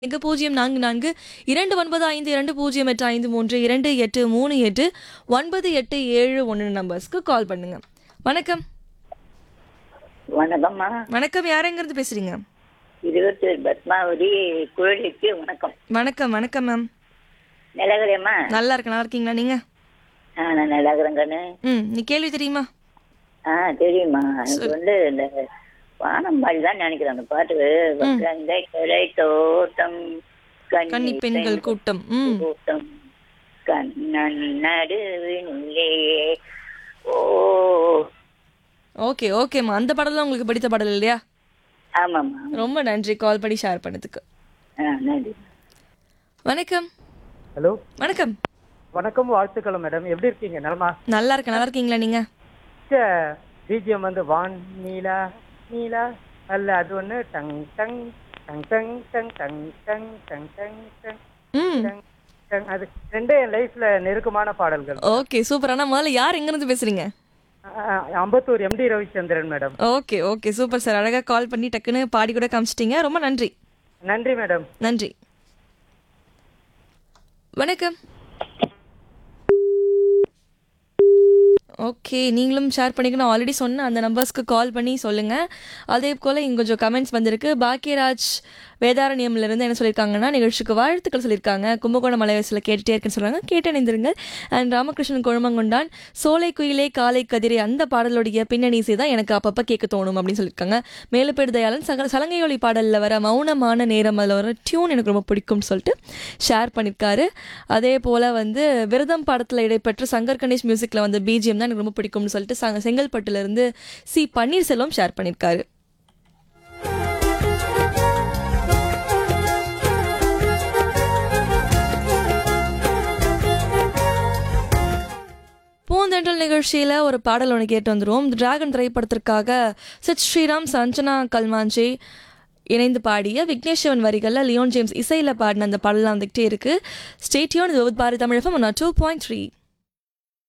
எங்க பூஜ்ஜியம் நான்கு நான்கு இரண்டு ஒன்பது ஐந்து இரண்டு பூஜ்ஜியம் எட்டு ஐந்து மூன்று இரண்டு எட்டு மூணு எட்டு ஒன்பது எட்டு ஏழு ஒன்று நம்பர்ஸ்க்கு கால் பண்ணுங்க வணக்கம் வணக்கம்மா வணக்கம் யாரெங்கிருந்து பேசுறீங்க இருபத்தி பத்மாவதி குழலிக்கு வணக்கம் வணக்கம் வணக்கம் மேம் நிலகரியம்மா நல்லா இருக்கேன் நல்லா இருக்கீங்களா நீங்க ஆ நான் நிலகரம் கண்ணு ம் நீ கேள்வி தெரியுமா ஆ தெரியுமா எனக்கு வந்து இந்த வானம்பாடி தான் நினைக்கிறேன் அந்த பாட்டு கங்கை கிளை தோட்டம் கன்னி பெண்கள் கூட்டம் ம் கூட்டம் கண்ணன் நடுவினிலே ஓ ஓகே ஓகேம்மா அந்த பாடலாம் உங்களுக்கு பிடித்த பாடல் இல்லையா ஆமாம்மா ரொம்ப நன்றி கால் பண்ணி ஷேர் பண்ணதுக்கு ஆ நன்றி வணக்கம் ஹலோ வணக்கம் வணக்கம் வாழ்த்துக்கள் மேடம் எப்படி இருக்கீங்க நலமா நல்லா இருக்கேன் நல்லா இருக்கீங்களா நீங்க பிஜிஎம் வந்து வான் நீலா நீலா அல்ல அது ஒன்று டங் டங் டங் டங் டங் டங் டங் டங் டங் டங் ம் டங் டங் அது ரெண்டே என் லைஃப்ல நெருக்கமான பாடல்கள் ஓகே சூப்பர் ஆனா முதல்ல யார் எங்கிருந்து பேசுறீங்க அஹ், Ambattur MD Ravichandran madam okay okay super sir அழகா கால் பண்ணி டக்குன்னு பாடி கூட காமிச்சிட்டீங்க ரொம்ப நன்றி நன்றி மேடம் நன்றி வணக்கம் ஓகே நீங்களும் ஷேர் பண்ணிக்கணும் ஆல்ரெடி சொன்ன அந்த நம்பர்ஸ்க்கு கால் பண்ணி சொல்லுங்கள் அதே போல் இங்கே கொஞ்சம் கமெண்ட்ஸ் வந்திருக்கு பாக்கியராஜ் வேதாரண்யம்ல இருந்து என்ன சொல்லியிருக்காங்கன்னா நிகழ்ச்சிக்கு வாழ்த்துக்கள் சொல்லியிருக்காங்க கும்பகோணம் மலைவாசியில் கேட்டுட்டே இருக்குன்னு சொல்கிறாங்க கேட்டணிந்திருங்கள் அண்ட் ராமகிருஷ்ணன் குழமங்கொண்டான் சோலை குயிலே காலை கதிரே அந்த பாடலுடைய பின்னணி இசை தான் எனக்கு அப்பப்போ கேட்க தோணும் அப்படின்னு சொல்லியிருக்காங்க மேலுப்பேடு தயாளன் சக சலங்கையொலி பாடலில் வர மௌனமான நேரம் அதில் வர டியூன் எனக்கு ரொம்ப பிடிக்கும்னு சொல்லிட்டு ஷேர் பண்ணியிருக்காரு அதே போல் வந்து விரதம் பாடத்தில் இடைப்பெற்ற சங்கர் கணேஷ் மியூசிக்கில் வந்து பிஜிஎம் தான் எனக்கு ரொம்ப பிடிக்கும்னு சொல்லிட்டு சங்க செங்கல்பட்டுலேருந்து சி பன்னீர்செல்வம் ஷேர் பண்ணியிருக்காரு பூந்தென்றல் நிகழ்ச்சியில் ஒரு பாடல் ஒன்று கேட்டு வந்துருவோம் டிராகன் திரைப்படத்திற்காக சித் ஸ்ரீராம் சஞ்சனா கல்மாஞ்சி இணைந்து பாடிய விக்னேஸ்வரன் வரிகளில் லியோன் ஜேம்ஸ் இசையில் பாடின அந்த பாடலாம் வந்துகிட்டே இருக்கு ஸ்டேட்யூன் இது Bharathi Tamilagam two point three